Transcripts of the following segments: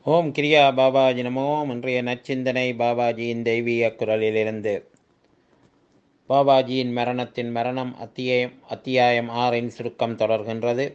ஓம் கிரியா பாபாஜி நமோ இன்றைய நச்சிந்தனை பாபாஜியின் தெய்வீக குரலிலிருந்து பாபாஜியின் மரணத்தின் மரணம் அத்தியாயம் அத்தியாயம் ஆறின் சுருக்கம் தொடர்கின்றது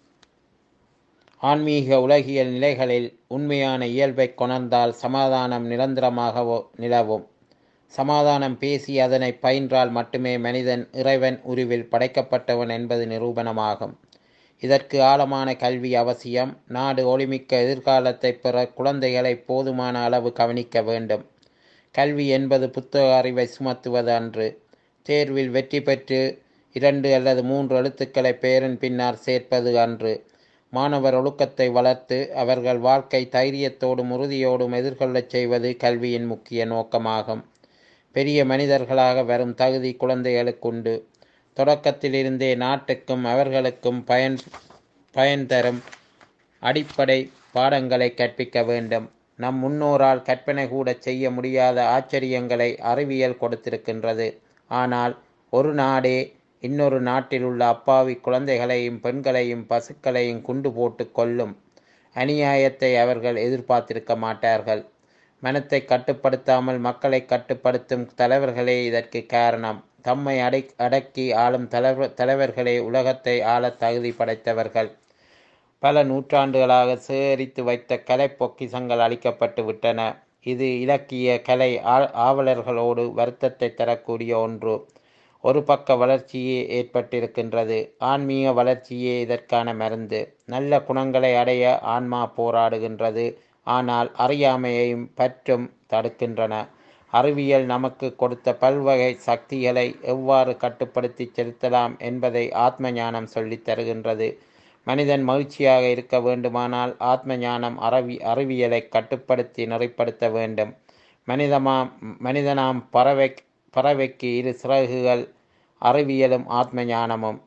ஆன்மீக உலகியல் நிலைகளில் உண்மையான இயல்பை கொணர்ந்தால் சமாதானம் நிரந்தரமாக நிலவும் சமாதானம் பேசி அதனை பயின்றால் மட்டுமே மனிதன் இறைவன் உருவில் படைக்கப்பட்டவன் என்பது நிரூபணமாகும் இதற்கு ஆழமான கல்வி அவசியம் நாடு ஒளிமிக்க எதிர்காலத்தை பெற குழந்தைகளை போதுமான அளவு கவனிக்க வேண்டும் கல்வி என்பது புத்தக அறிவை சுமத்துவது அன்று தேர்வில் வெற்றி பெற்று இரண்டு அல்லது மூன்று எழுத்துக்களை பெயரின் பின்னால் சேர்ப்பது அன்று மாணவர் ஒழுக்கத்தை வளர்த்து அவர்கள் வாழ்க்கை தைரியத்தோடும் உறுதியோடும் எதிர்கொள்ளச் செய்வது கல்வியின் முக்கிய நோக்கமாகும் பெரிய மனிதர்களாக வரும் தகுதி குழந்தைகளுக்குண்டு தொடக்கத்திலிருந்தே நாட்டுக்கும் அவர்களுக்கும் பயன் பயன் தரும் அடிப்படை பாடங்களை கற்பிக்க வேண்டும் நம் முன்னோரால் கற்பனை கூட செய்ய முடியாத ஆச்சரியங்களை அறிவியல் கொடுத்திருக்கின்றது ஆனால் ஒரு நாடே இன்னொரு நாட்டில் உள்ள அப்பாவி குழந்தைகளையும் பெண்களையும் பசுக்களையும் குண்டு போட்டு கொல்லும் அநியாயத்தை அவர்கள் எதிர்பார்த்திருக்க மாட்டார்கள் மனத்தை கட்டுப்படுத்தாமல் மக்களை கட்டுப்படுத்தும் தலைவர்களே இதற்கு காரணம் தம்மை அடை அடக்கி ஆளும் தலைவர் தலைவர்களே உலகத்தை ஆள தகுதி படைத்தவர்கள் பல நூற்றாண்டுகளாக சேகரித்து வைத்த கலை பொக்கிசங்கள் அளிக்கப்பட்டு விட்டன இது இலக்கிய கலை ஆவலர்களோடு வருத்தத்தை தரக்கூடிய ஒன்று ஒரு பக்க வளர்ச்சியே ஏற்பட்டிருக்கின்றது ஆன்மீக வளர்ச்சியே இதற்கான மருந்து நல்ல குணங்களை அடைய ஆன்மா போராடுகின்றது ஆனால் அறியாமையையும் பற்றும் தடுக்கின்றன அறிவியல் நமக்கு கொடுத்த பல்வகை சக்திகளை எவ்வாறு கட்டுப்படுத்தி செலுத்தலாம் என்பதை ஆத்ம ஞானம் சொல்லித் தருகின்றது மனிதன் மகிழ்ச்சியாக இருக்க வேண்டுமானால் ஆத்ம ஞானம் அறிவி அறிவியலை கட்டுப்படுத்தி நெறிப்படுத்த வேண்டும் மனிதமாம் மனிதனாம் பறவை பறவைக்கு இரு சிறகுகள் அறிவியலும் ஆத்ம ஞானமும்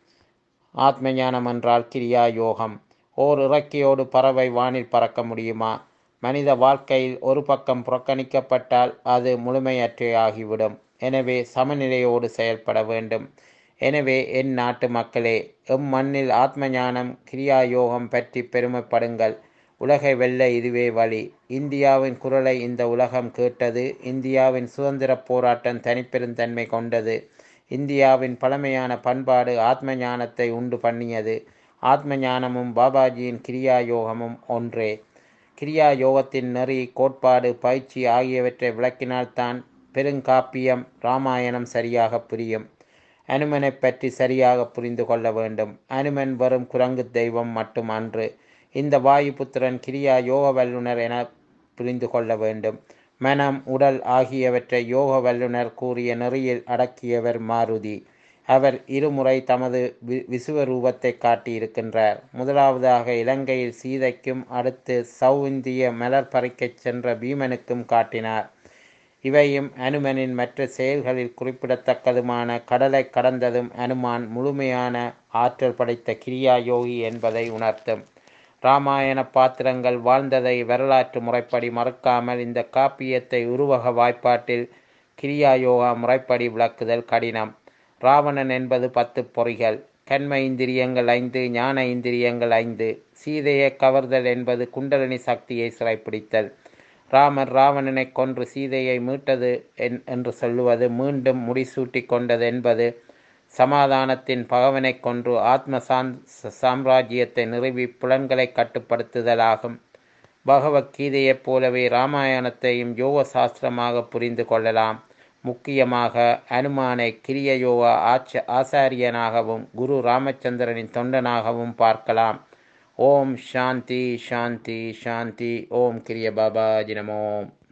ஆத்ம ஞானம் என்றால் கிரியா யோகம் ஓர் இறக்கையோடு பறவை வானில் பறக்க முடியுமா மனித வாழ்க்கையில் ஒரு பக்கம் புறக்கணிக்கப்பட்டால் அது முழுமையற்றே ஆகிவிடும் எனவே சமநிலையோடு செயல்பட வேண்டும் எனவே என் நாட்டு மக்களே எம் மண்ணில் ஆத்ம ஞானம் கிரியா யோகம் பற்றி பெருமைப்படுங்கள் உலகை வெல்ல இதுவே வழி இந்தியாவின் குரலை இந்த உலகம் கேட்டது இந்தியாவின் சுதந்திர போராட்டம் தனிப்பெருந்தன்மை கொண்டது இந்தியாவின் பழமையான பண்பாடு ஆத்ம ஞானத்தை உண்டு பண்ணியது ஆத்ம ஞானமும் பாபாஜியின் கிரியா யோகமும் ஒன்றே கிரியா யோகத்தின் நெறி கோட்பாடு பயிற்சி ஆகியவற்றை விளக்கினால்தான் பெருங்காப்பியம் ராமாயணம் சரியாக புரியும் அனுமனை பற்றி சரியாக புரிந்து கொள்ள வேண்டும் அனுமன் வரும் குரங்கு தெய்வம் மட்டும் அன்று இந்த வாயுபுத்திரன் கிரியா யோக வல்லுனர் என புரிந்து கொள்ள வேண்டும் மனம் உடல் ஆகியவற்றை யோக வல்லுனர் கூறிய நெறியில் அடக்கியவர் மாருதி அவர் இருமுறை தமது விசுவரூபத்தை காட்டியிருக்கின்றார் முதலாவதாக இலங்கையில் சீதைக்கும் அடுத்து சௌந்திய மலர் பறிக்கச் சென்ற பீமனுக்கும் காட்டினார் இவையும் அனுமனின் மற்ற செயல்களில் குறிப்பிடத்தக்கதுமான கடலை கடந்ததும் அனுமான் முழுமையான ஆற்றல் படைத்த கிரியா யோகி என்பதை உணர்த்தும் இராமாயண பாத்திரங்கள் வாழ்ந்ததை வரலாற்று முறைப்படி மறுக்காமல் இந்த காப்பியத்தை உருவக வாய்ப்பாட்டில் கிரியா யோகா முறைப்படி விளக்குதல் கடினம் ராவணன் என்பது பத்து பொறிகள் கண்ம இந்திரியங்கள் ஐந்து ஞான இந்திரியங்கள் ஐந்து சீதையை கவர்தல் என்பது குண்டலினி சக்தியை சிறைப்பிடித்தல் ராமர் ராவணனை கொன்று சீதையை மீட்டது என்று சொல்லுவது மீண்டும் முடிசூட்டி கொண்டது என்பது சமாதானத்தின் பகவனை கொன்று ஆத்ம சாம்ராஜ்யத்தை நிறுவி புலன்களை கட்டுப்படுத்துதலாகும் பகவத்கீதையைப் போலவே இராமாயணத்தையும் யோக சாஸ்திரமாக புரிந்து கொள்ளலாம் முக்கியமாக அனுமானை கிரிய யோகா ஆச்ச ஆசாரியனாகவும் குரு ராமச்சந்திரனின் தொண்டனாகவும் பார்க்கலாம் ஓம் சாந்தி சாந்தி சாந்தி ஓம் கிரிய பாபாஜி நமோம்